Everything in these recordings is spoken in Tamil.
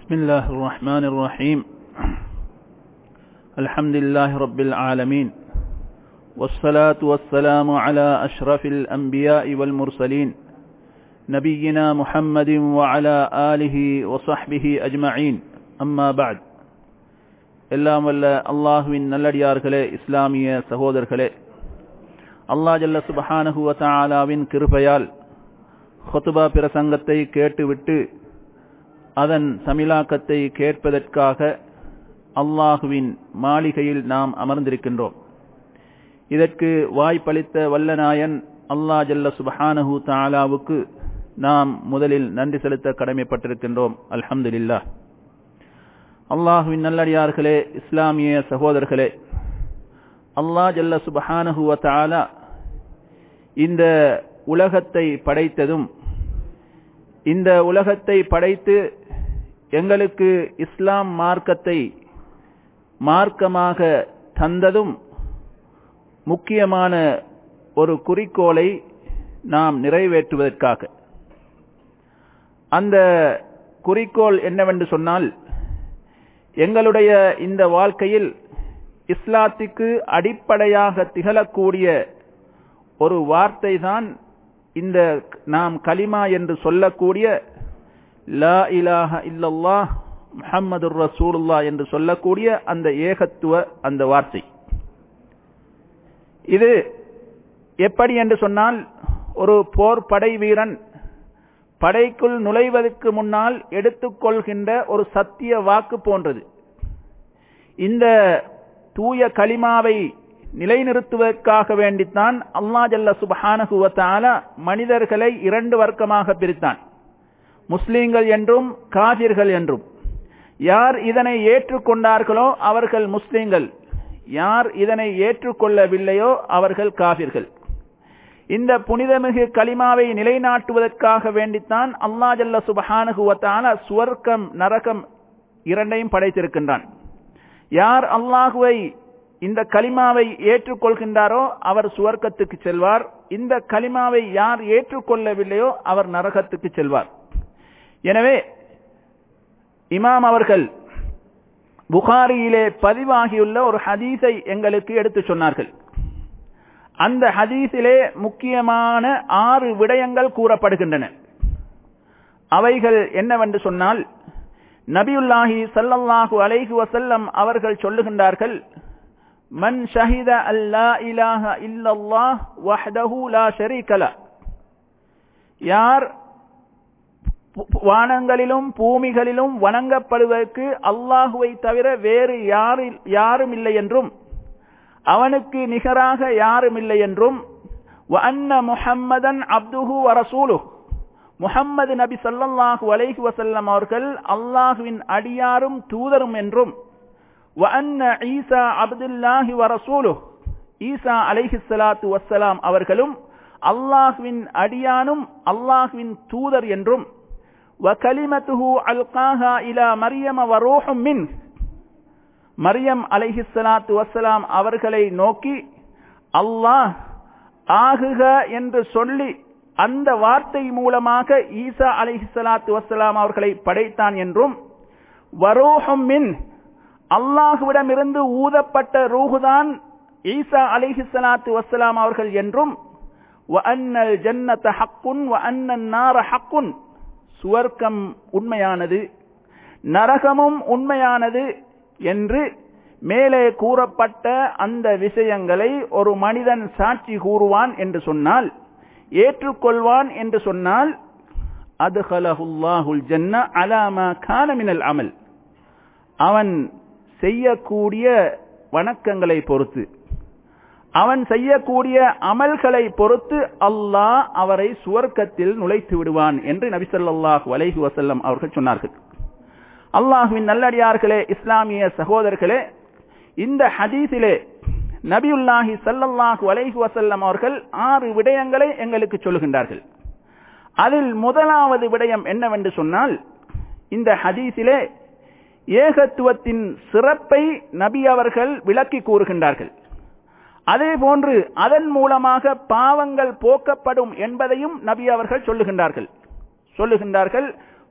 بسم الله الرحمن الرحيم الحمد لله رب العالمين والصلاة والسلام على أشرف الأنبياء والمرسلين نبينا محمد وعلى آله وصحبه أجمعين أما بعد எல்லாம் வல்ல அல்லாஹுவின் நல்லடியார்களே இஸ்லாமிய சகோதரர்களே அல்லாஹ் ஜல்ல சுபஹானஹு வ தஆலாவின் கிருபையால் ஹுத்பா பிரசங்கத்தை கேட்டுவிட்டு அதன் சமிலாக்கத்தை கேட்பதற்காக அல்லாஹுவின் மாளிகையில் நாம் அமர்ந்திருக்கின்றோம் இதற்கு வாய்ப்பளித்த வல்லநாயன் அல்லா ஜல்ல சுபஹானஹு தாலாவுக்கு நாம் முதலில் நன்றி செலுத்த கடமைப்பட்டிருக்கின்றோம் அல்ஹம்துலில்லா அல்லாஹுவின் நல்லடியார்களே இஸ்லாமிய சகோதரர்களே அல்லாஹ் ஜல்ல சுபஹானஹு தாலா இந்த உலகத்தை படைத்ததும் இந்த உலகத்தை படைத்து எங்களுக்கு இஸ்லாம் மார்க்கத்தை மார்க்கமாக தந்ததும் முக்கியமான ஒரு குறிக்கோளை நாம் நிறைவேற்றுவதற்காக அந்த குறிக்கோள் என்னவென்று சொன்னால் எங்களுடைய இந்த வாழ்க்கையில் இஸ்லாத்துக்கு அடிப்படையாக திகழக்கூடிய ஒரு வார்த்தை தான் இந்த நாம் கலிமா என்று சொல்லக்கூடிய லா இலாஹ இல்லல்லாஹ் முஹம்மது ரசூலுல்லா என்று சொல்லக்கூடிய அந்த ஏகத்துவ அந்த வார்த்தை இது எப்படி என்று சொன்னால் ஒரு போர் படை வீரன் படைக்குள் நுழைவதற்கு முன்னால் எடுத்துக்கொள்கின்ற ஒரு சத்திய வாக்கு போன்றது இந்த தூய களிமாவை நிலைநிறுத்துவதற்காக வேண்டித்தான் அல்லா ஜல்ல சுபஹானகுவத்தால மனிதர்களை இரண்டு வர்க்கமாக பிரித்தான் முஸ்லீம்கள் என்றும் காபிர்கள் என்றும் யார் இதனை ஏற்றுக்கொண்டார்களோ அவர்கள் முஸ்லீம்கள் யார் இதனை ஏற்றுக்கொள்ளவில்லையோ அவர்கள் காபிர்கள் இந்த புனிதமிகு களிமாவை நிலைநாட்டுவதற்காக வேண்டித்தான் அல்லா ஜல்ல சுபஹானுகுவத்தால சுவர்க்கம் நரகம் இரண்டையும் படைத்திருக்கின்றான் யார் அல்லாஹுவை இந்த கலிமாவை ஏற்றுக்கொள்கின்றாரோ அவர் சுவர்க்கத்துக்கு செல்வார் இந்த கலிமாவை யார் ஏற்றுக்கொள்ளவில்லையோ அவர் நரகத்துக்கு செல்வார் எனவே இமாம் அவர்கள் புகாரியிலே பதிவாகியுள்ள ஒரு ஹதீஸை எங்களுக்கு எடுத்து சொன்னார்கள் அந்த ஹதீஸிலே முக்கியமான ஆறு விடயங்கள் கூறப்படுகின்றன அவைகள் என்னவென்று சொன்னால் நபியுல்லாஹி சல்லல்லாஹு அலைஹி வசல்லம் அவர்கள் சொல்லுகின்றார்கள் மன் ஷஹித அல்லா இலாஹ இல்லல்லாஹ் வஹ்தஹு லா ஷரீகல யார் வானங்களிலும் பூமிகளிலும் வணங்கப்படுவதற்கு அல்லாஹுவை தவிர வேறு யாரில் யாரும் இல்லை என்றும் அவனுக்கு நிகராக யாரும் இல்லை என்றும் அன்ன முஹம்மதன் அப்துஹு வரசூலு முஹம்மது நபி சல்லல்லாஹு அலைஹி வசல்லம் அவர்கள் அல்லாஹுவின் அடியாரும் தூதரும் என்றும் வஅன்ன ஈசா அப்துல்லாஹி வரசூலு ஈசா அலைஹி ஸலாத்து வஸ்ஸலாம் அவர்களும் அல்லாஹுவின் அடியானும் அல்லாஹுவின் தூதர் என்றும் வகலிமத்துஹு அல்காஹா இலா மரியம வரூஹும் மின் மரியம் அலைஹி ஸலாத்து வஸ்ஸலாம் அவர்களை நோக்கி அல்லாஹ் ஆகுக என்று சொல்லி அந்த வார்த்தை மூலமாக ஈசா அலைஹி ஸலாத்து வஸ்ஸலாம் அவர்களை படைத்தான் என்றும் வரூஹும் மின் அல்லாஹுவிடமிருந்து ஊதப்பட்ட ரூஹுதான் ஈசா அலிஹி சலாத்து வசலாம் அவர்கள் என்றும் வஅன்னல் ஜன்னத ஹக்குன் வஅன்னன் நார ஹக்குன் சுவர்க்கம் உண்மையானது நரகமும் உண்மையானது என்று மேலே கூறப்பட்ட அந்த விஷயங்களை ஒரு மனிதன் சாட்சி கூறுவான் என்று சொன்னால் ஏற்றுக்கொள்வான் என்று சொன்னால் அதுஹலஹுல்லாஹுல் ஜன்ன அலாமா கானமினல் அமல் அவன் செய்யக்கூடிய வணக்கங்களை பொறுத்து அவன் செய்யக்கூடிய அமல்களை பொறுத்து அல்லாஹ் அவரை சுவர்க்கத்தில் நுழைத்து விடுவான் என்று நபிசல்லாஹு அலைஹி வசல்லம் அவர்கள் சொன்னார்கள் அல்லாஹுவின் நல்லடியார்களே இஸ்லாமிய சகோதரர்களே இந்த ஹதீஸிலே நபியுல்லாஹி சல்லல்லாஹு அலைஹி வசல்லம் அவர்கள் ஆறு விடயங்களை எங்களுக்கு சொல்லுகின்றார்கள் அதில் முதலாவது விடயம் என்னவென்று சொன்னால் இந்த ஹதீஸிலே ஏகத்துவத்தின் சிறப்பை நபி அவர்கள் விளக்கி கூறுகின்றார்கள் அதே போன்று அதன் மூலமாக பாவங்கள் போக்கப்படும் என்பதையும் நபி அவர்கள் சொல்லுகின்றார்கள் சொல்லுகின்றார்கள்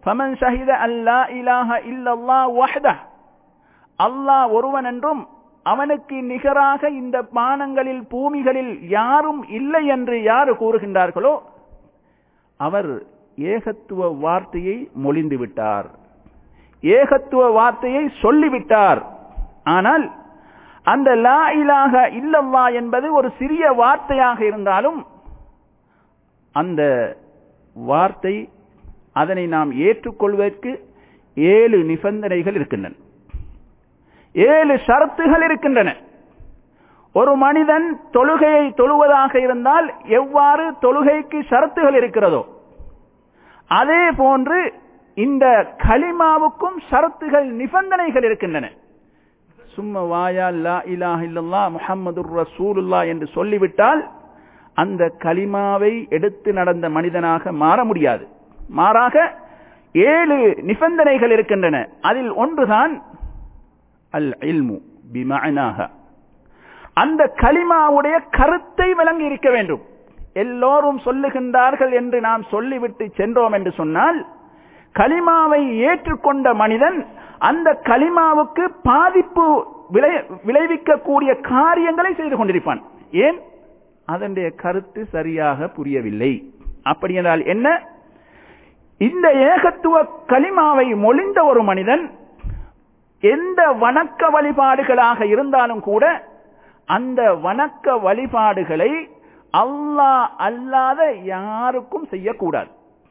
ஃபமன் ஷஹித அல்லா இலாஹ இல்லல்லாஹ் வஹ்தஹ் அல்லாஹ் ஒருவன் என்றும் அவனுக்கு நிகராக இந்த பானங்களில் பூமிகளில் யாரும் இல்லை என்று யார் கூறுகின்றார்களோ அவர் ஏகத்துவ வார்த்தையை மொழிந்து விட்டார் ஏகத்துவ வார்த்தையை சொல்லிவிட்டார் ஆனால் அந்த லா இலாக இல்லல்லா என்பது ஒரு சிறிய வார்த்தையாக இருந்தாலும் அந்த வார்த்தை அதனை நாம் ஏற்றுக்கொள்வதற்கு ஏழு நிபந்தனைகள் இருக்கின்றன ஏழு ஷரத்துகள் இருக்கின்றன ஒரு மனிதன் தொழுகையை தொழுவதாக இருந்தால் எவ்வாறு தொழுகைக்கு ஷரத்துகள் இருக்கிறதோ அதே போன்று இந்த கலிமாவுக்கும் ஷரத்துகள் நிபந்தனைகள் இருக்கின்றன சும்ம வாயா லா இலாஹ இல்லல்லா முஹம்மதுர் ரசூலுல்லா என்று சொல்லிவிட்டால் அந்த கலிமாவை எடுத்து நடந்த மனிதனாக மாற முடியாது மாறாக ஏழு நிபந்தனைகள் இருக்கின்றன அதில் ஒன்றுதான் அல் இல்மு பிமனாக அந்த கலிமாவுடைய கருத்தை விளங்கி இருக்க வேண்டும் எல்லோரும் சொல்லுகின்றார்கள் என்று நாம் சொல்லிவிட்டு சென்றோம் என்று சொன்னால் கலிமாவை ஏற்றுக்கொண்ட மனிதன் அந்த கலிமாவுக்கு பாதிப்பு விளை விளைவிக்கக்கூடிய காரியங்களை செய்து கொண்டிருப்பான் ஏன் அதனுடைய கருத்து சரியாக புரியவில்லை அப்படி என்றால் என்ன இந்த ஏகத்துவ கலிமாவை மொழிந்த ஒரு மனிதன் எந்த வணக்க வழிபாடுகளாக இருந்தாலும் கூட அந்த வணக்க வழிபாடுகளை அல்லாஹ் அல்லாத யாருக்கும் செய்யக்கூடாது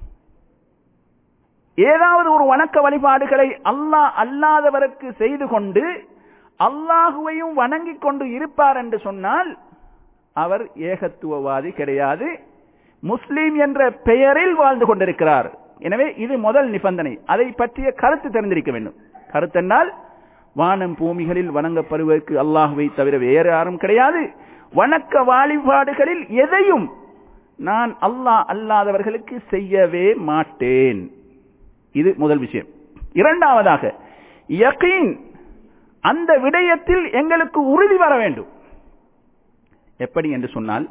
ஏதாவது ஒரு வணக்க வழிபாடுகளை அல்லாஹ் அல்லாதவருக்கு செய்து கொண்டு அல்லாஹுவையும் வணங்கிக் கொண்டு இருப்பார் என்று சொன்னால் அவர் ஏகத்துவவாதி கிடையாது முஸ்லீம் என்ற பெயரில் வாழ்ந்து கொண்டிருக்கிறார் எனவே இது முதல் நிபந்தனை அதை பற்றிய கருத்து தெரிந்திருக்க வேண்டும் கருத்தென்றால் வானம் பூமிகளில் வணங்கப்படுவதற்கு அல்லாஹுவை தவிர வேறு யாரும் கிடையாது வணக்க வழிபாடுகளில் எதையும் நான் அல்லாஹ் அல்லாதவர்களுக்கு செய்யவே மாட்டேன் இது முதல் விஷயம் இரண்டாவதாக யகீன் அந்த விடயத்தில் எங்களுக்கு உறுதி வர வேண்டும் எப்படி என்று சொன்னால்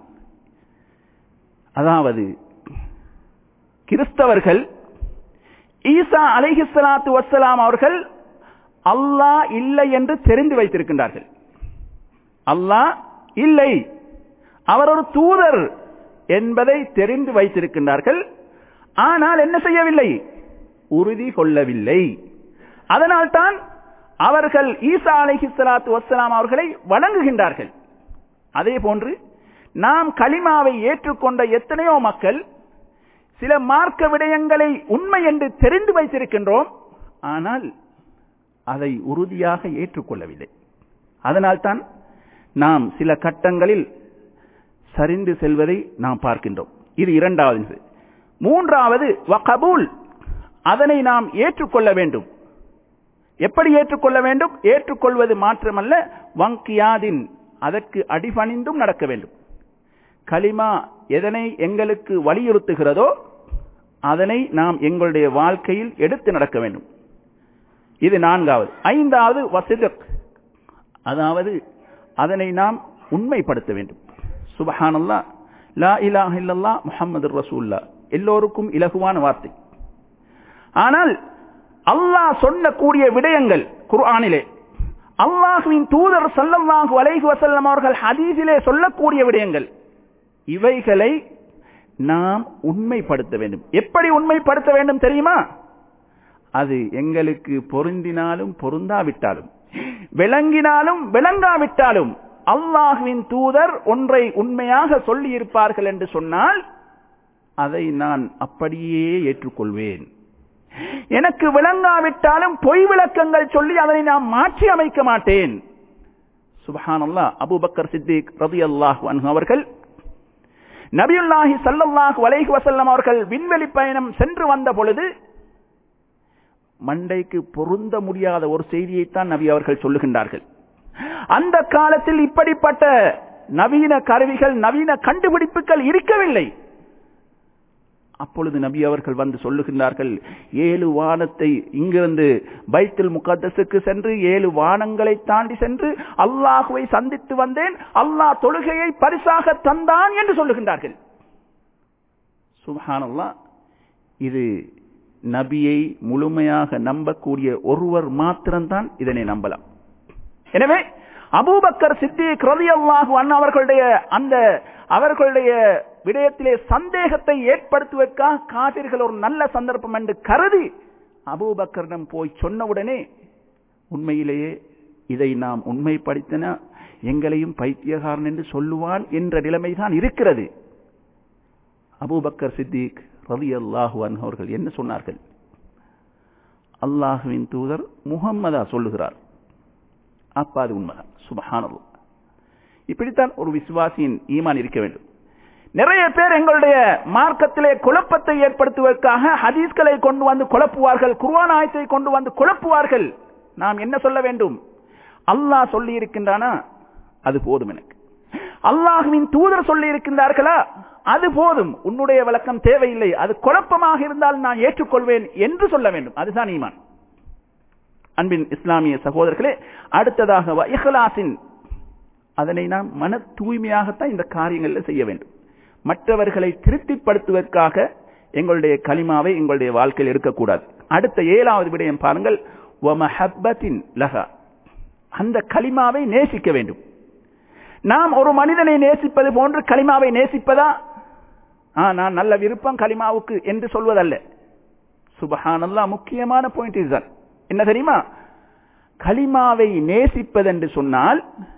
அதாவது கிறிஸ்தவர்கள் ஈசா அலைஹிஸ்லாத்து வசலாம் அவர்கள் அல்லாஹ் இல்லை என்று தெரிந்து வைத்திருக்கின்றார்கள் அல்லாஹ் இல்லை அவர் ஒரு தூதர் என்பதை தெரிந்து வைத்திருக்கின்றார்கள் ஆனால் என்ன செய்யவில்லை உறுதி கொள்ளவில்லை அதனால்தான் அவர்கள் ஈசா அலைஹி சலாத்து வசலாம் அவர்களை வணங்குகின்றார்கள் அதே போன்று நாம் களிமாவை ஏற்றுக்கொண்ட எத்தனையோ மக்கள் சில மார்க்க விடயங்களை உண்மை என்று தெரிந்து வைத்திருக்கின்றோம் ஆனால் அதை உறுதியாக ஏற்றுக்கொள்ளவில்லை அதனால்தான் நாம் சில கட்டங்களில் சரிந்து செல்வதை நாம் பார்க்கின்றோம் இது இரண்டாவது மூன்றாவது வகபூல் அதனை நாம் ஏற்றுக்கொள்ள வேண்டும் எப்படி ஏற்றுக்கொள்ள வேண்டும் ஏற்றுக்கொள்வது மாற்றமல்ல வங்கியாதின் அதற்கு அடிபணிந்தும் நடக்க வேண்டும் களிமா எதனை எங்களுக்கு வலியுறுத்துகிறதோ அதனை நாம் எங்களுடைய வாழ்க்கையில் எடுத்து நடக்க வேண்டும் இது நான்காவது ஐந்தாவது வசிதக் அதாவது அதனை நாம் உண்மைப்படுத்த வேண்டும் சுபஹானல்லா லா இலாஹ இல்லல்லா முஹம்மது ரசூல்லா எல்லோருக்கும் இலகுவான வார்த்தை ஆனால் அல்லாஹ் சொல்லக்கூடிய விடயங்கள் குர்ஆனிலே அல்லாஹுவின் தூதர் சல்லல்லாஹு அலைஹி வஸல்லம் அவர்கள் ஹதீஸிலே சொல்லக்கூடிய விடயங்கள் இவைகளை நாம் உண்மைப்படுத்த வேண்டும் எப்படி உண்மைப்படுத்த வேண்டும் தெரியுமா அது எங்களுக்கு பொருந்தினாலும் பொருந்தாவிட்டாலும் விளங்கினாலும் விளங்காவிட்டாலும் அல்லாஹுவின் தூதர் ஒன்றை உண்மையாக சொல்லி இருப்பார்கள் என்று சொன்னால் அதை நான் அப்படியே ஏற்றுக்கொள்வேன் எனக்கு விளங்காவிட்டாலும் பொய் விளக்கங்கள் சொல்லி அதனை நான் மாற்றி அமைக்க மாட்டேன் சுபஹான் அல்லா அபுபக்கர் சித்திக் ரதி அல்லாஹ் அவர்கள் நபியுல்லாஹி சல்லல்லாஹு அலைஹி வசல்லம் அவர்கள் விண்வெளி பயணம் சென்று வந்த பொழுது மண்டைக்கு பொருந்த முடியாத ஒரு செய்தியைத்தான் நபி அவர்கள் சொல்லுகின்றார்கள் அந்த காலத்தில் இப்படிப்பட்ட நவீன கருவிகள் நவீன கண்டுபிடிப்புகள் இருக்கவில்லை அப்பொழுது நபி அவர்கள் வந்து சொல்லுகின்றார்கள் ஏழு வானத்தை இங்கிருந்து பைத்துல் முகத்தஸுக்கு சென்று ஏழு வானங்களை தாண்டி சென்று அல்லாஹுவை சந்தித்து வந்தேன் அல்லாஹ் தொழுகையை பரிசாக தந்தான் என்று சொல்லுகின்றார்கள் சுபஹானல்லா இது நபியை முழுமையாக நம்பக்கூடிய ஒருவர் மாத்திரம்தான் இதனை நம்பலாம் எனவே அபூபக்கர் சித்திக் ரலியல்லாஹு அன்ஹு அவர்களுடைய அந்த அவர்களுடைய விடயத்திலே சந்தேகத்தை ஏற்படுத்துவதற்காக காபிர்கள் ஒரு நல்ல சந்தர்ப்பம் என்று கருதி அபூபக்கரிடம் போய் சொன்னவுடனே உண்மையிலேயே இதை நாம் உண்மைப்படுத்தின எங்களையும் பைத்தியகாரன் என்று சொல்லுவான் என்ற நிலைமைதான் இருக்கிறது அபூபக்கர் சித்திக் ரவி அல்லாஹு அவர்கள் என்ன சொன்னார்கள் அல்லாஹுவின் தூதர் முகம்மதா சொல்லுகிறார் அப்ப அது உண்மைதான் சுபஹானது இப்படித்தான் ஒரு விசுவாசியின் ஈமான் இருக்க வேண்டும் நிறைய பேர் எங்களுடைய மார்க்கத்திலே குழப்பத்தை ஏற்படுத்துவதற்காக ஹதீஸ்களை கொண்டு வந்து குழப்புவார்கள் குர்வான் ஆயத்தை கொண்டு வந்து குழப்புவார்கள் நாம் என்ன சொல்ல வேண்டும் அல்லாஹ் சொல்லி இருக்கின்றானா அது போதும் எனக்கு அல்லாஹுவின் தூதர் சொல்லி இருக்கின்றார்களா அது போதும் உன்னுடைய விளக்கம் தேவையில்லை அது குழப்பமாக இருந்தால் நான் ஏற்றுக்கொள்வேன் என்று சொல்ல வேண்டும் அதுதான் ஈமான் அன்பின் இஸ்லாமிய சகோதரர்களே அடுத்ததாக இஹ்லாசின் அதனை நாம் மன தூய்மையாகத்தான் இந்த காரியங்களில் செய்ய வேண்டும் மற்றவர்களை திருப்திப்படுத்துவதற்காக எங்களுடைய களிமாவை எங்களுடைய வாழ்க்கையில் இருக்கக்கூடாது அடுத்த ஏழாவது விடயம் பாருங்கள் லஹா அந்த களிமாவை நேசிக்க வேண்டும் நாம் ஒரு மனிதனை நேசிப்பது போன்று களிமாவை நேசிப்பதா ஆ நான் நல்ல விருப்பம் களிமாவுக்கு என்று சொல்வதல்ல சுபஹானல்லா முக்கியமான பாயிண்ட் இதுதான் என்ன தெரியுமா களிமாவை நேசிப்பது என்று சொன்னால்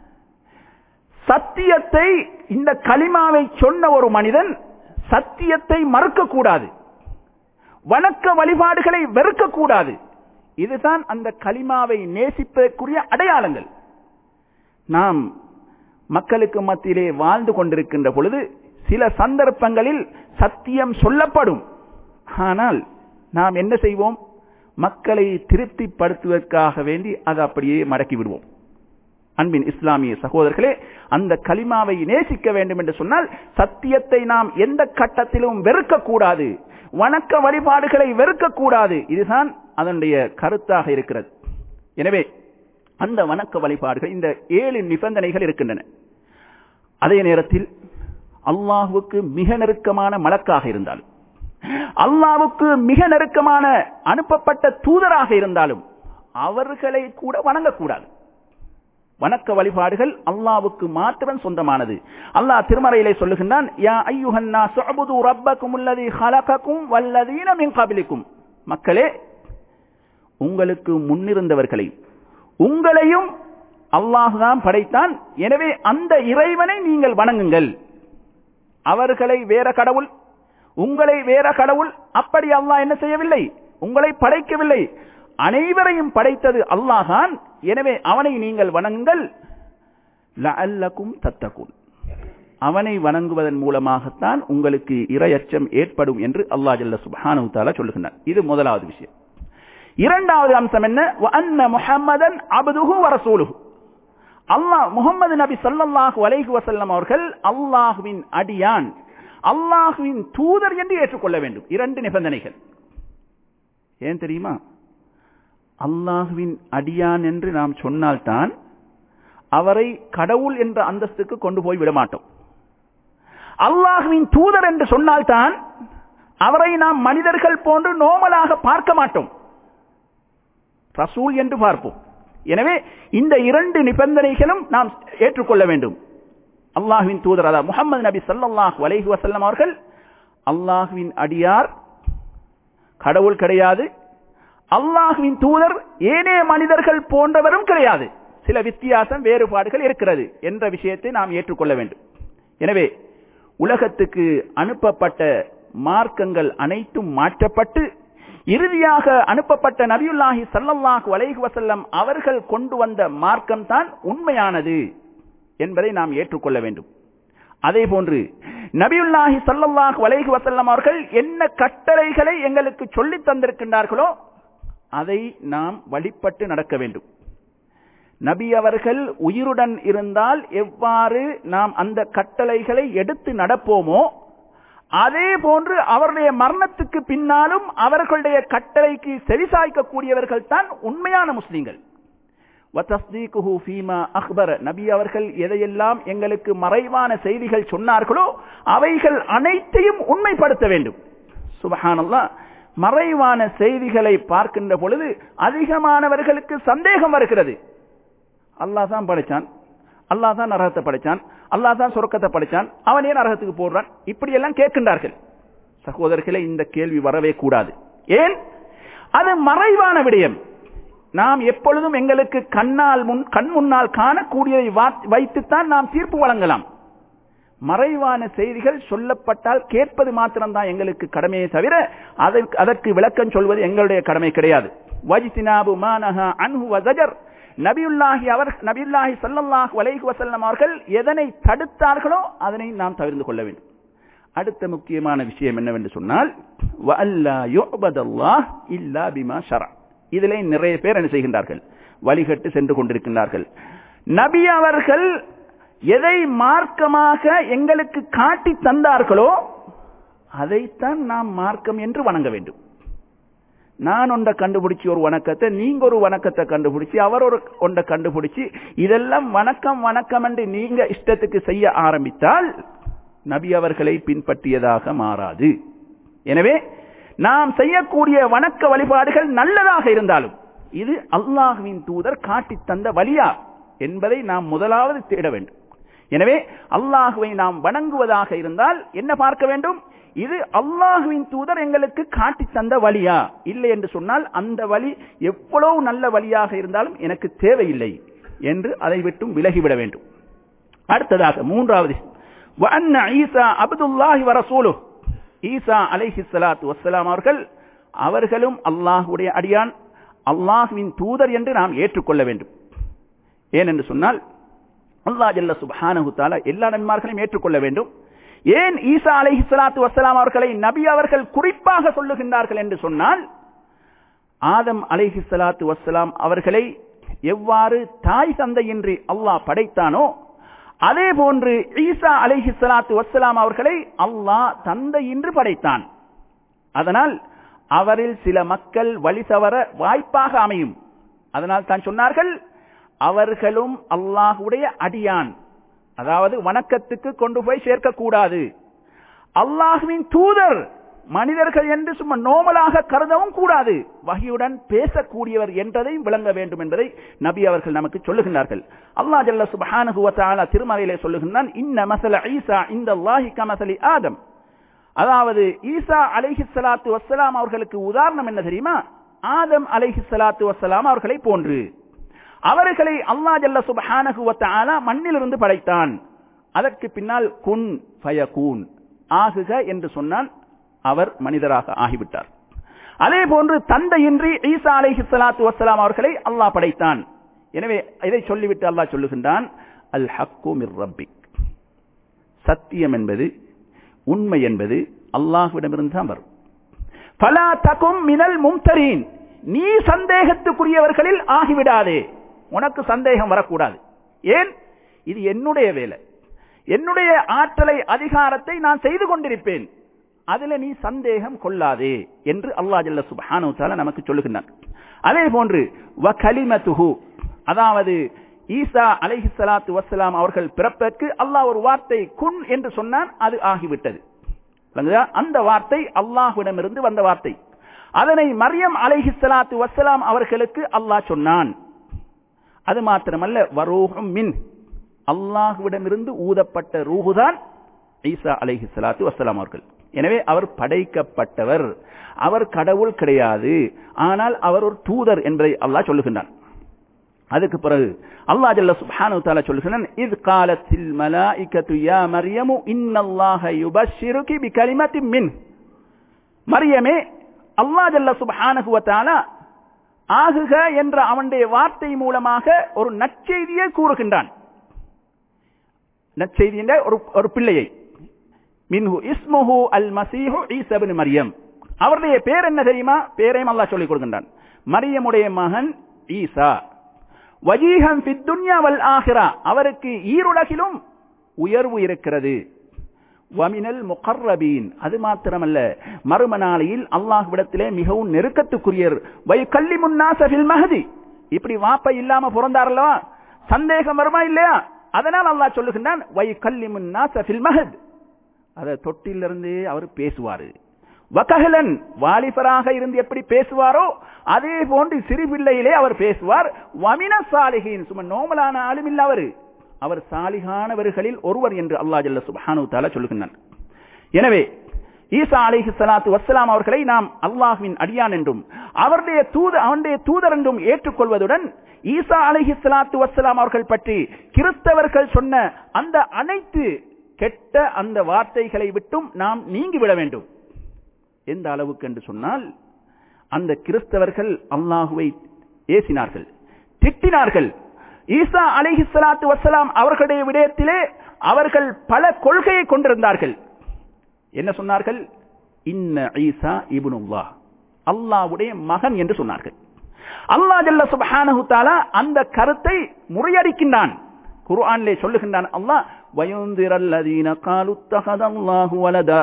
சத்தியத்தை இந்த களிமாவை சொன்ன ஒரு மனிதன் சத்தியத்தை மறுக்கக்கூடாது வணக்க வழிபாடுகளை வெறுக்கக்கூடாது இதுதான் அந்த களிமாவை நேசிப்பதற்குரிய அடையாளங்கள் நாம் மக்களுக்கு மத்தியிலே வாழ்ந்து கொண்டிருக்கின்ற பொழுது சில சந்தர்ப்பங்களில் சத்தியம் சொல்லப்படும் ஆனால் நாம் என்ன செய்வோம் மக்களை திருப்திப்படுத்துவதற்காக வேண்டி அதை அப்படியே மடக்கி விடுவோம் அன்பின் இஸ்லாமிய சகோதரர்களே அந்த களிமாவை நேசிக்க வேண்டும் என்று சொன்னால் சத்தியத்தை நாம் எந்த கட்டத்திலும் வெறுக்கக்கூடாது வணக்க வழிபாடுகளை வெறுக்கக்கூடாது இதுதான் அதனுடைய கருத்தாக இருக்கிறது எனவே அந்த வணக்க வழிபாடுகள் இந்த ஏழு நிபந்தனைகள் இருக்கின்றன அதே நேரத்தில் அல்லாஹுக்கு மிக நெருக்கமான மலக்காக இருந்தாலும் அல்லாவுக்கு மிக நெருக்கமான அனுப்பப்பட்ட தூதராக இருந்தாலும் அவர்களை கூட வணங்கக்கூடாது வணக்க வழிபாடுகள் அல்லாவுக்கு மாத்திரம் சொந்தமானது அல்லாஹ் திருமறையிலே சொல்லுகின்றான் யா ஐயுஹன்னா சுஅபுது ரப்பக்கும் அல்லதி ஹலகக்கும் வல்லதீன மின் கபிலிக்கும் மக்களே உங்களுக்கு முன்னிருந்தவர்களை உங்களையும் அல்லாஹுதான் படைத்தான் எனவே அந்த இறைவனை நீங்கள் வணங்குங்கள் அவர்களை வேற கடவுள் உங்களை வேற கடவுள் அப்படி அல்லாஹ் என்ன செய்யவில்லை உங்களை படைக்கவில்லை அனைவரையும் படைத்தது அல்லாஹான் எனவே அவனை நீங்கள் வணங்குங்கள் லஅல்லக்கும் தத்தக்கும் அவனை வணங்குவதன் மூலமாகத்தான் உங்களுக்கு இரையச்சம் ஏற்படும் என்று அல்லாஹ் ஜல்ல சுப்ஹானஹு தஆலா சொல்லுகிறார் இது முதலாவது விஷயம் இரண்டாவது அம்சம் என்ன அன்ன முஹம்மதன் அபதுஹு வரசூலுஹு அல்லாஹ் முகமது நபி ஸல்லல்லாஹு அலைஹி வஸல்லம் அவர்கள் அல்லாஹ்வின் அடியான் அல்லாஹுவின் தூதர் என்று ஏற்றுக்கொள்ள வேண்டும் இரண்டு நிபந்தனைகள் ஏன் தெரியுமா அல்லாஹுவின் அடியான் என்று நாம் சொன்னால்தான் அவரை கடவுள் என்ற அந்தஸ்துக்கு கொண்டு போய் விடமாட்டோம் அல்லாஹுவின் தூதர் என்று சொன்னால்தான் அவரை நாம் மனிதர்கள் போன்று நோமலாக பார்க்க மாட்டோம் ரசூல் என்று பார்ப்போம் எனவே இந்த இரண்டு நிபந்தனைகளும் நாம் ஏற்றுக்கொள்ள வேண்டும் அல்லாஹுவின் தூதர் அதாவது முகமது நபி சல்லாஹ் வலைஹி வசல்லம் அவர்கள் அல்லாஹுவின் அடியார் கடவுள் கிடையாது அல்லாஹுவின் தூதர் ஏனே மனிதர்கள் போன்றவரும் கிடையாது சில வித்தியாசம் வேறுபாடுகள் இருக்கிறது என்ற விஷயத்தை நாம் ஏற்றுக்கொள்ள வேண்டும் எனவே உலகத்துக்கு அனுப்பப்பட்ட மார்க்கங்கள் அனைத்தும் மாற்றப்பட்டு இறுதியாக அனுப்பப்பட்ட நபியுல்லாஹி சல்லல்லாஹு அலைஹி வசல்லம் அவர்கள் கொண்டு வந்த மார்க்கம் தான் உண்மையானது என்பதை நாம் ஏற்றுக்கொள்ள வேண்டும் அதே போன்று நபியுல்லாஹி சல்லல்லாஹு அலைஹி வசல்லம் அவர்கள் என்ன கட்டளைகளை எங்களுக்கு சொல்லித் தந்திருக்கின்றார்களோ அதை நாம் வழிபட்டு நடக்க வேண்டும் நபி அவர்கள் உயிருடன் இருந்தால் எவ்வாறு நாம் அந்த கட்டளைகளை எடுத்து நடப்போமோ அதே போன்று அவருடைய மரணத்துக்கு பின்னாலும் அவர்களுடைய கட்டளைக்கு செவிசாய்க்கக்கூடியவர்கள் தான் உண்மையான முஸ்லீம்கள் அக்பர் நபி அவர்கள் எதையெல்லாம் எங்களுக்கு மறைவான செய்திகள் சொன்னார்களோ அவைகள் அனைத்தையும் உண்மைப்படுத்த வேண்டும் சுபஹானல்லா மறைவான செய்திகளை பார்க்கின்ற பொழுது அதிகமானவர்களுக்கு சந்தேகம் வருகிறது அல்லாஹ் தான் படைச்சான் அல்லாஹ் தான் நரகத்தை படைச்சான் அல்லாஹ் தான் சொர்க்கத்தை படைச்சான் அவனே நரகத்துக்கு போடுறான் இப்படி எல்லாம் கேட்கின்றார்கள் சகோதரர்களே இந்த கேள்வி வரவே கூடாது ஏன் அது மறைவான விடயம் நாம் எப்பொழுதும் எங்களுக்கு கண்ணால் முன் கண் முன்னால் காணக்கூடியதை வைத்துத்தான் நாம் தீர்ப்பு வழங்கலாம் மறைவான செய்திகள் சொல்லப்பட்டால் கேட்பது மாத்திரம்தான் எங்களுக்கு கடமையை தவிர அதற்கு அதற்கு விளக்கம் சொல்வது எங்களுடைய கடமை கிடையாது வஜிதினாபு மானஹா அன்ஹு வஜர் நபியுல்லாஹி அவர் நபியுல்லாஹி சல்லல்லாஹு அலைஹி வஸல்லம் அவர்கள் எதனை தடுத்தார்களோ அதனை நாம் தவிர்த்து கொள்ள வேண்டும் அடுத்த முக்கியமான விஷயம் என்னவென்று சொன்னால் வஅல்லா யுஅபதல்லாஹ் இல்லா பிமா ஷரா இதிலே நிறைய பேர் என்ன செய்கின்றார்கள் வழிகட்டு சென்று கொண்டிருக்கின்றார்கள் நபி அவர்கள் எதை மார்க்கமாக எங்களுக்கு காட்டி தந்தார்களோ அதைத்தான் நாம் மார்க்கம் என்று வணங்க வேண்டும் நான் ஒன்றை கண்டுபிடிச்சி ஒரு வணக்கத்தை நீங்க ஒரு வணக்கத்தை கண்டுபிடிச்சி அவர் ஒரு ஒன்றை கண்டுபிடிச்சி இதெல்லாம் வணக்கம் வணக்கம் என்று நீங்க இஷ்டத்துக்கு செய்ய ஆரம்பித்தால் நபி அவர்களை பின்பற்றியதாக மாறாது எனவே நாம் செய்யக்கூடிய வணக்க வழிபாடுகள் நல்லதாக இருந்தாலும் இது அல்லாஹுவின் தூதர் காட்டி தந்த வழியா என்பதை நாம் முதலாவது தேட வேண்டும் எனவே அல்லாஹுவை நாம் வணங்குவதாக இருந்தால் என்ன பார்க்க வேண்டும் இது அல்லாஹுவின் தூதர் எங்களுக்கு காட்டி தந்த வழியா இல்லை என்று சொன்னால் அந்த வழி எவ்வளவு நல்ல வழியாக இருந்தாலும் எனக்கு தேவையில்லை என்று அதை விட்டும் விலகிவிட வேண்டும் அடுத்ததாக மூன்றாவது ஈசா அப்துல்லாஹி வரசூலு ஈசா அலைஹி சலாத்து வசலாம் அவர்கள் அவர்களும் அல்லாஹுடைய அடியான் அல்லாஹுவின் தூதர் என்று நாம் ஏற்றுக்கொள்ள வேண்டும் ஏனென்று சொன்னால் அல்லா ஜல்ல சுபானு தாலா எல்லா நன்மார்களையும் ஏற்றுக்கொள்ள வேண்டும் ஏன் ஈசா அலைஹி சலாத்து வசலாம் அவர்களை நபி அவர்கள் குறிப்பாக சொல்லுகின்றார்கள் என்று சொன்னால் ஆதம் அலைஹி சலாத்து வசலாம் அவர்களை எவ்வாறு தாய் தந்தையின்றி அல்லாஹ் படைத்தானோ அதே போன்று ஈசா அலைஹி சலாத்து வசலாம் அவர்களை அல்லாஹ் தந்தையின்றி படைத்தான் அதனால் அவரில் சில மக்கள் வழி தவற வாய்ப்பாக அமையும் அதனால் தான் சொன்னார்கள் அவர்களும் அல்லாஹுடைய அடியான் அதாவது வணக்கத்துக்கு கொண்டு போய் சேர்க்கக்கூடாது அல்லாஹுவின் தூதர் மனிதர்கள் என்று சும்மா நோமலாக கருதவும் கூடாது வகையுடன் பேசக்கூடியவர் என்றதையும் விளங்க வேண்டும் என்பதை நபி அவர்கள் நமக்கு சொல்லுகின்றார்கள் அல்லா ஜல்ல சுபஹானுகுவத்தால திருமறையிலே சொல்லுகின்றான் இன்ன மசல ஈசா இந்த அல்லாஹி கமசலி ஆதம் அதாவது ஈசா அலைஹி சலாத்து வசலாம் அவர்களுக்கு உதாரணம் என்ன தெரியுமா ஆதம் அலைஹி சலாத்து வசலாம் அவர்களை போன்று அவர்களை அல்லா ஜல்ல சுபஹானகுவத்தால மண்ணிலிருந்து படைத்தான் அதற்கு பின்னால் குன் ஃபயகூன் ஆகுக என்று சொன்னால் அவர் மனிதராக ஆகிவிட்டார் அதே போன்று தந்தையின்றி ஈசா அலைஹி சலாத்து வசலாம் அவர்களை அல்லாஹ் படைத்தான் எனவே இதை சொல்லிவிட்டு அல்லாஹ் சொல்லுகின்றான் அல் ஹக்கு மிர் ரப்பிக் சத்தியம் என்பது உண்மை என்பது அல்லாஹ்விடமிருந்து தான் வரும் பலா தகும் மினல் மும்தரீன் நீ சந்தேகத்துக்குரியவர்களில் ஆகிவிடாதே உனக்கு சந்தேகம் வரக்கூடாது ஏன் இது என்னுடைய வேலை என்னுடைய ஆற்றலை அதிகாரத்தை நான் செய்து கொண்டிருப்பேன் அதுல நீ சந்தேகம் கொள்ளாதே என்று அல்லா ஜல்ல சுபானு நமக்கு சொல்லுகின்றான் அதே போன்று வ கலிமத்துஹு அதாவது ஈசா அலைஹி சலாத்து வசலாம் அவர்கள் பிறப்பதற்கு அல்லாஹ் ஒரு வார்த்தை குன் என்று சொன்னான் அது ஆகிவிட்டது அந்த வார்த்தை அல்லாஹுவிடமிருந்து வந்த வார்த்தை அதனை மரியம் அலைஹி சலாத்து வசலாம் அவர்களுக்கு அல்லாஹ் சொன்னான் அது மாத்திரமல்ல வரூகம் மின் அல்லாஹுவிடமிருந்து ஊதப்பட்ட ரூகுதான் ஈசா அலைஹி சலாத்து வசலாம் அவர்கள் எனவே அவர் படைக்கப்பட்டவர் அவர் கடவுள் கிடையாது ஆனால் அவர் ஒரு தூதர் என்பதை அல்லாஹ் சொல்லுகின்றான் அதுக்கு பிறகு அல்லாஹ் ஜல்ல சுப்ஹானஹு தஆலா சொல்லுகிறான் இத் காலத்தில் மலாயிகத்து யா மர்யமு இன்னல்லாஹ யுபஷ்ஷிருகி பிகலிமத்தின் மின் மரியமே அல்லாஹ் ஜல்ல சுப்ஹானஹு வ தஆலா ஆகுக என்ற அவனுடைய வார்த்தை மூலமாக ஒரு நற்செய்தியை கூறுகின்றான் நற்செய்தி என்ற ஒரு ஒரு பிள்ளையை மின்ஹு இஸ்முஹு அல் மசீஹு ஈசபின் மரியம் அவருடைய பேர் என்ன தெரியுமா பேரையும் அல்லாஹ் சொல்லிக் கொடுக்கின்றான் மரியமுடைய மகன் ஈசா வஜீஹம் துன்யா வல் ஆஹிரா அவருக்கு ஈருலகிலும் உயர்வு இருக்கிறது வமினல் முகர்ரபீன் அது மாத்திரமல்ல மறும நாளையில் அல்லாஹ்விடத்திலே மிகவும் நெருக்கத்துக்குரியர் வை கல்லி முன்னாசபில் மகதி இப்படி வாப்ப இல்லாம பிறந்தாரல்லவா சந்தேகம் வருமா இல்லையா அதனால் அல்லாஹ் சொல்லுகின்றான் வை கல்லி முன்னாசபில் மகத் அத தொட்டிலிருந்து அவர் பேசுவாரு வகஹலன் வாலிபராக இருந்து எப்படி பேசுவாரோ அதே போன்று சிறு பிள்ளையிலே அவர் பேசுவார் வமின சாலிகின் சும்மா நோமலான ஆளும் இல்ல அவரு அவர் சாலிகானவர்களில் ஒருவர் என்று அல்லாஹ் ஜல்ல சுப்ஹானு தஆலா சொல்லுகின்றான் எனவே ஈசா அலைஹி ஸலாத்து வஸ்ஸலாம் அவர்களை நாம் அல்லாஹ்வின் அடியான் என்றும் அவருடைய தூத அவனுடைய தூதர் என்றும் ஏற்றுக்கொள்வதுடன் ஈசா அலைஹி ஸலாத்து வஸ்ஸலாம் அவர்கள் பற்றி கிறிஸ்தவர்கள் சொன்ன அந்த அனைத்து கெட்ட அந்த வார்த்தைகளை விட்டும் நாம் நீங்கிவிட வேண்டும் எந்த அளவுக்கு என்று சொன்னால் அந்த கிறிஸ்தவர்கள் அல்லாஹுவை ஏசினார்கள் திட்டினார்கள் ஈசா அலைஹி ஸலாத்து வஸ்ஸலாம் அவர்களுடைய விடயத்திலே அவர்கள் பல கொள்கையை கொண்டிருந்தார்கள் என்ன சொன்னார்கள் இன்ன ஈசா இப்னுல்லாஹ் அல்லாஹ்வுடைய மகன் என்று சொன்னார்கள் அல்லாஹ் ஜல்ல சுப்ஹானஹு தஆலா அந்த கருத்தை முறியடிக்கின்றான் குர்ஆனிலே சொல்லுகின்றான் அல்லாஹ் வயுந்திரல்லதீன காலு தஹதல்லாஹு வலதா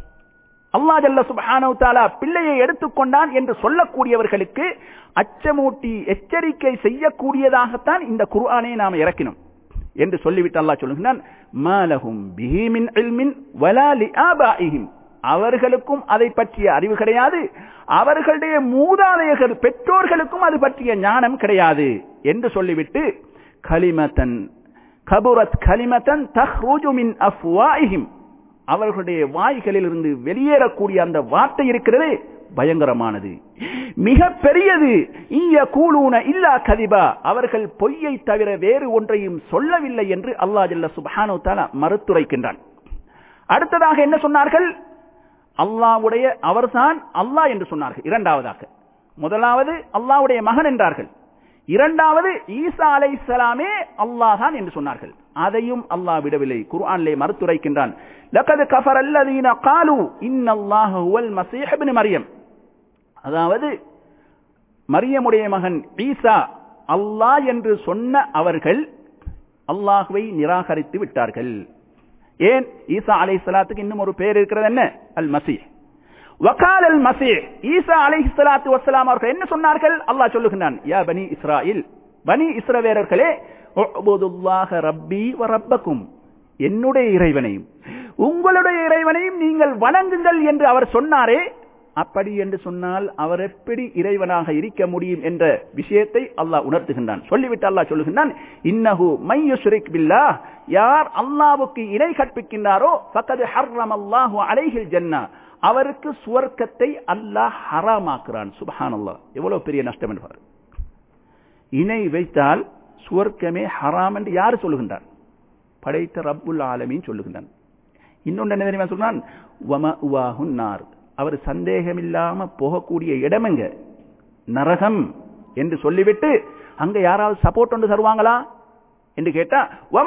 அல்லாஹ் ஜல்ல சுப்ஹானஹு தஆலா பிள்ளையை எடுத்துக்கொண்டான் என்று சொல்லக்கூடியவர்களுக்கு அச்சமூட்டி எச்சரிக்கை செய்யக்கூடியதாகத்தான் இந்த குர்ஆனை நாம் இறக்கினோம் என்று சொல்லிவிட்டு அல்லாஹ் சொல்லுகிறான் மாலஹும் பிஹி மின் இல்மின் வலா லிஆபாஇஹிம் அவர்களுக்கும் அதை பற்றிய அறிவு கிடையாது அவர்களுடைய மூதாதையர்கள் பெற்றோர்களுக்கும் அது பற்றிய ஞானம் கிடையாது என்று சொல்லிவிட்டு கலிமத்தன் கபுரத் கலிமத்தன் தஹ்ருஜு மின் அஃப்வாயிஹிம் அவர்களுடைய வாய்களில் இருந்து வெளியேறக்கூடிய அந்த வார்த்தை இருக்கிறதே பயங்கரமானது மிக பெரியது ஈய கூலூன இல்லா கதிபா அவர்கள் பொய்யை தவிர வேறு ஒன்றையும் சொல்லவில்லை என்று அல்லாஹ் ஜல்ல சுப்ஹானு தஆலா மறுத்துரைக்கின்றான் அடுத்ததாக என்ன சொன்னார்கள் அல்லாஹ்வுடைய அவர்தான் அல்லாஹ் என்று சொன்னார்கள் இரண்டாவதாக முதலாவது அல்லாஹ்வுடைய மகன் என்றார்கள் இரண்டாவது ஈசா அலைஹிஸ்ஸலாமே அல்லாஹ் தான் என்று சொன்னார்கள் அதையும் அல்லாஹ் விடவில்லை குர்ஆனிலே மறுத்துரைக்கின்றான் லகது கஃபர் அல்லதீன காலு இன்னல்லாஹ ஹுவல் மஸீஹ் இப்னு மரியம் அதாவது மரியமுடைய மகன் ஈசா அல்லாஹ் என்று சொன்ன அவர்கள் அல்லாஹுவை நிராகரித்து விட்டார்கள் ஏன் ஈசா அலை சலாத்துக்கு இன்னும் ஒரு பேர் இருக்கிறது என்ன அல் மசீஹ் வகால் அல் மசீஹ் ஈசா அலை சலாத்து வசலாம் அவர்கள் என்ன சொன்னார்கள் அல்லாஹ் சொல்லுகின்றான் யா பனி இஸ்ராயில் பனி இஸ்ரவேலர்களே உஅ்புதுல்லாஹ ரப்பி வ ரப்பக்கும் என்னுடைய இறைவனையும் உங்களுடைய இறைவனையும் நீங்கள் வணங்குங்கள் என்று அவர் சொன்னாரே அப்படி என்று சொன்னால் அவர் எப்படி இறைவனாக இருக்க முடியும் என்ற விஷயத்தை அல்லாஹ் உணர்த்துகின்றான் சொல்லிவிட்டு அல்லாஹ் சொல்லுகின்றான் இன்னஹு மையுஷ்ரிக் பில்லாஹ் யார் அல்லாஹ்வுக்கு இணை கற்பிக்கின்றாரோ ஃபக்கது ஹர்ரம் அல்லாஹு அலைஹில் ஜன்னா அவருக்கு சுவர்க்கத்தை அல்லாஹ் ஹராமாக்குறான் சுபஹானல்லாஹ் எவ்வளவு பெரிய நஷ்டம் என்பார் இணை வைத்தால் சுவர்க்கமே ஹராம் என்று யார் சொல்லுகின்றார் படைத்த ரப்புல் ஆலமீன் சொல்லுகின்றான் இன்னொன்று என்ன தெரியுமா சொன்னான் வம உவாஹுன் நார் அவர் சந்தேகமில்லாம போகக்கூடிய இடமெங்க நரகம் என்று சொல்லிவிட்டு அங்க யாராவது சப்போர்ட் ஒன்று தருவாங்களா என்று கேட்டா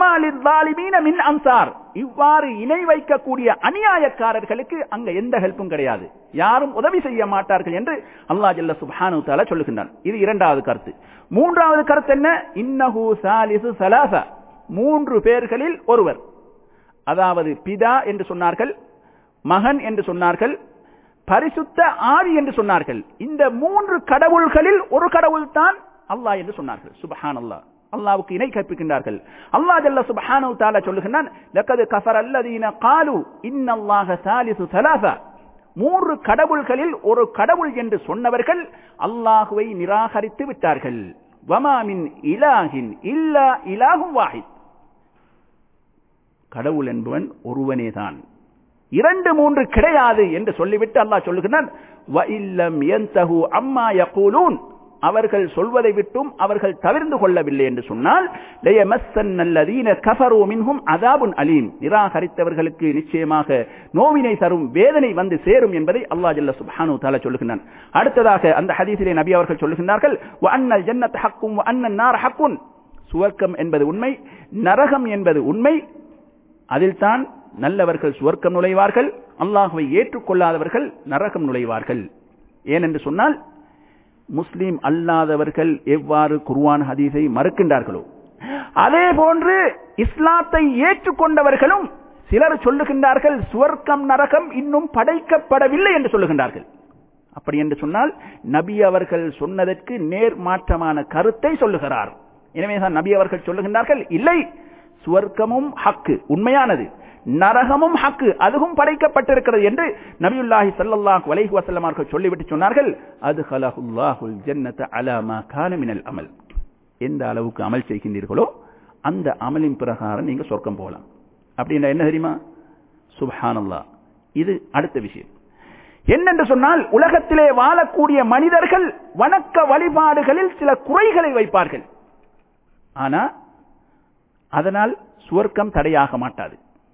மின் அன்சார் இவ்வாறு இணை வைக்கக்கூடிய அநியாயக்காரர்களுக்கு அங்க எந்த ஹெல்ப்பும் கிடையாது யாரும் உதவி செய்ய மாட்டார்கள் என்று அல்லாஹ் ஜல்ல சுப்ஹானு தஆலா சொல்லுகின்றான் இது இரண்டாவது கருத்து மூன்றாவது கருத்து என்ன இன்னஹு சாலிசு சலாசா மூன்று பேர்களில் ஒருவர் அதாவது பிதா என்று சொன்னார்கள் மகன் என்று சொன்னார்கள் பரிசுத்த ஆவி என்று சொன்னார்கள் இந்த மூன்று கடவுள்களில் ஒரு கடவுள் தான் அல்லாஹ் என்று சொன்னார்கள் சுபஹான் அல்லாஹ் அல்லாவுக்கு இணை கற்பிக்கின்றார்கள் அல்லாஹ் ஜல்ல சுபஹானு தஆலா சொல்லுகிறான் லக்கது கஃபர் அல்லதீன காலு இன்னல்லாஹ சாலிசு சலாசா மூன்று கடவுள்களில் ஒரு கடவுள் என்று சொன்னவர்கள் அல்லாஹுவை நிராகரித்து விட்டார்கள் வமா மின் இலாஹின் இல்லா இலாஹும் வாஹித் கடவுள் என்பவன் ஒருவனே தான் இரண்டு மூன்று கிடையாது என்று சொல்லிவிட்டு அல்லாஹ் சொல்லுகிறான் அம்மா யகூலூன் அவர்கள் சொல்வதை விட்டும் அவர்கள் தவிர்ந்து கொள்ளவில்லை என்று சொன்னால் அதாபுன் அலீம் நிராகரித்தவர்களுக்கு நிச்சயமாக நோவினை தரும் வேதனை வந்து சேரும் என்பதை அல்லாஹ் ஜல்ல சுப்ஹானு தாலா சொல்லுகிறான் அடுத்ததாக அந்த ஹதீஸிலே நபி அவர்கள் சொல்லுகின்றார்கள் அன்னல் ஜன்னத் ஹக்கும் அன்னன் நார் ஹக்குன் சுவர்க்கம் என்பது உண்மை நரகம் என்பது உண்மை அதில்தான் நல்லவர்கள் சுவர்க்கம் நுழைவார்கள் அல்லாஹுவை ஏற்றுக்கொள்ளாதவர்கள் நரகம் நுழைவார்கள் ஏனென்று சொன்னால் முஸ்லீம் அல்லாதவர்கள் எவ்வாறு குர்வான் ஹதீஸை மறுக்கின்றார்களோ அதே போன்று இஸ்லாத்தை ஏற்றுக்கொண்டவர்களும் சிலர் சொல்லுகின்றார்கள் சுவர்க்கம் நரகம் இன்னும் படைக்கப்படவில்லை என்று சொல்லுகின்றார்கள் அப்படி என்று சொன்னால் நபி அவர்கள் சொன்னதற்கு நேர் மாற்றமான கருத்தை சொல்லுகிறார் எனவேதான் நபி அவர்கள் சொல்லுகின்றார்கள் இல்லை சுவர்க்கமும் ஹக்கு உண்மையானது நரகமும் ஹக்கு அதுவும் படைக்கப்பட்டிருக்கிறது என்று நபியுல்லாஹி ஸல்லல்லாஹு அலைஹி வஸல்லம் அவர்கள் சொல்லிவிட்டு சொன்னார்கள் அது ஹலஹுல்லாஹுல் ஜன்னத அலா மா கான மினல் அமல் எந்த அளவுக்கு அமல் செய்கின்றீர்களோ அந்த அமலின் பிரகாரம் நீங்க சொர்க்கம் போகலாம் அப்படின்னா என்ன தெரியுமா சுப்ஹானல்லாஹ் இது அடுத்த விஷயம் என்னென்று சொன்னால் உலகத்திலே வாழக்கூடிய மனிதர்கள் வணக்க வழிபாடுகளில் சில குறைகளை வைப்பார்கள் ஆனா அதனால் சுவர்க்கம் தடையாக மாட்டாது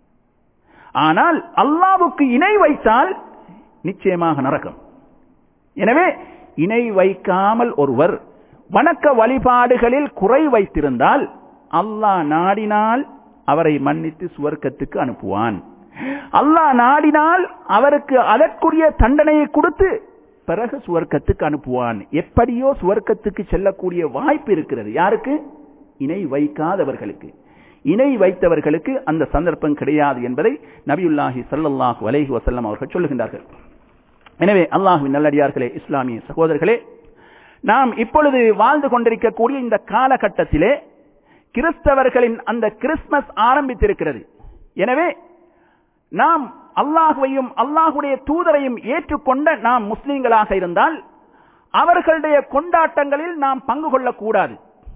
ஆனால் அல்லாவுக்கு இணை வைத்தால் நிச்சயமாக நரகம் எனவே இணை வைக்காமல் ஒருவர் வணக்க வழிபாடுகளில் குறை வைத்திருந்தால் அல்லாஹ் நாடினால் அவரை மன்னித்து சுவர்க்கத்துக்கு அனுப்புவான் அல்லாஹ் நாடினால் அவருக்கு அதற்குரிய தண்டனையை கொடுத்து பிறகு சுவர்க்கத்துக்கு அனுப்புவான் எப்படியோ சுவர்க்கத்துக்கு செல்லக்கூடிய வாய்ப்பு இருக்கிறது யாருக்கு இணை வைக்காதவர்களுக்கு இணை வைத்தவர்களுக்கு அந்த சந்தர்ப்பம் கிடையாது என்பதை நபியுல்லாஹி சல்லல்லாஹு அலைஹி வசல்லம் அவர்கள் சொல்லுகின்றார்கள் எனவே அல்லாஹுவின் நல்லடியார்களே இஸ்லாமிய சகோதரர்களே நாம் இப்பொழுது வாழ்ந்து கொண்டிருக்கக்கூடிய இந்த காலகட்டத்திலே கிறிஸ்தவர்களின் அந்த கிறிஸ்துமஸ் ஆரம்பித்திருக்கிறது எனவே நாம் அல்லாஹுவையும் அல்லாஹுடைய தூதரையும் ஏற்றுக்கொண்ட நாம் முஸ்லீம்களாக இருந்தால் அவர்களுடைய கொண்டாட்டங்களில் நாம் பங்கு கொள்ளக்கூடாது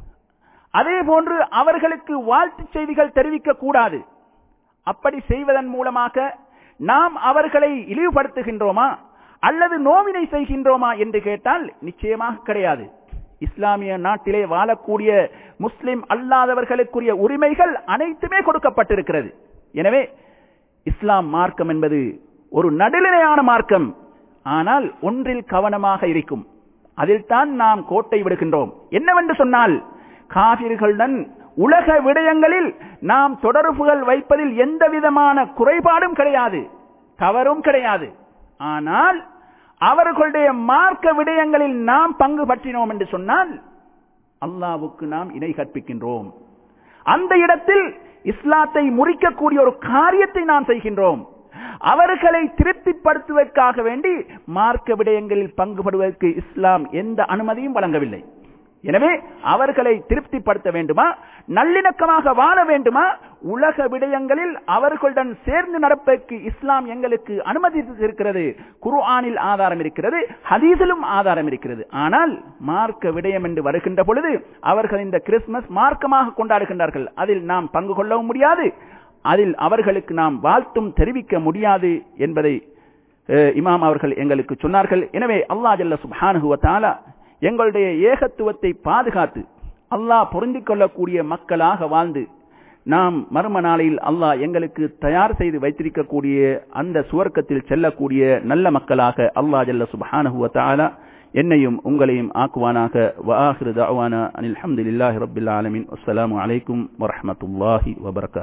அதே போன்று அவர்களுக்கு வாழ்த்து செய்திகள் தெரிவிக்க கூடாது அப்படி செய்வதன் மூலமாக நாம் அவர்களை இழிவுபடுத்துகின்றோமா அல்லது நோவினை செய்கின்றோமா என்று கேட்டால் நிச்சயமாக கிடையாது இஸ்லாமிய நாட்டிலே வாழக்கூடிய முஸ்லிம் அல்லாதவர்களுக்குரிய உரிமைகள் அனைத்துமே கொடுக்கப்பட்டிருக்கிறது எனவே இஸ்லாம் மார்க்கம் என்பது ஒரு நடுநிலையான மார்க்கம் ஆனால் ஒன்றில் கவனமாக இருக்கும் அதில் தான் நாம் கோட்டை விடுகின்றோம் என்னவென்று சொன்னால் காவிர்களுடன் உலக விடயங்களில் நாம் தொடர்புகள் வைப்பதில் எந்த விதமான குறைபாடும் கிடையாது தவறும் கிடையாது ஆனால் அவர்களுடைய மார்க்க விடயங்களில் நாம் பங்கு பற்றினோம் என்று சொன்னால் அல்லாவுக்கு நாம் இணை கற்பிக்கின்றோம் அந்த இடத்தில் இஸ்லாத்தை முறிக்கக்கூடிய ஒரு காரியத்தை நாம் செய்கின்றோம் அவர்களை திருப்திப்படுத்துவதற்காக வேண்டி மார்க்க விடயங்களில் பங்குபடுவதற்கு இஸ்லாம் எந்த அனுமதியும் வழங்கவில்லை எனவே அவர்களை திருப்திப்படுத்த வேண்டுமா நல்லிணக்கமாக வாழ வேண்டுமா உலக விடயங்களில் அவர்களுடன் சேர்ந்து நடப்பதற்கு இஸ்லாம் எங்களுக்கு அனுமதித்திருக்கிறது குர்ஆனில் ஆதாரம் இருக்கிறது ஹதீஸிலும் ஆதாரம் இருக்கிறது ஆனால் மார்க்க விடயம் என்று வருகின்ற பொழுது அவர்கள் இந்த கிறிஸ்துமஸ் மார்க்கமாக கொண்டாடுகின்றார்கள் அதில் நாம் பங்கு கொள்ளவும் முடியாது அதில் அவர்களுக்கு நாம் வாழ்த்தும் தெரிவிக்க முடியாது என்பதை இமாம் அவர்கள் எங்களுக்கு சொன்னார்கள் எனவே அல்லா ஜல்ல சுபானுகுவத்தாலா எங்களுடைய ஏகத்துவத்தை பாதுகாத்து அல்லாஹ் பொருந்திக் கொள்ளக்கூடிய மக்களாக வாழ்ந்து நாம் மர்ம நாளையில் அல்லாஹ் எங்களுக்கு தயார் செய்து வைத்திருக்கக்கூடிய அந்த சுவர்க்கத்தில் செல்லக்கூடிய நல்ல மக்களாக அல்லாஹ் ஜல்ல சுபஹானஹு தஆலா என்னையும் உங்களையும் ஆக்குவானாக வஆஹிரு தஅவானா அனில் ஹம்துலில்லாஹி ரப்பில் ஆலமீன் அஸ்ஸலாமு அலைக்கும் வரஹ்மத்துல்லாஹி வபரகாத்துஹு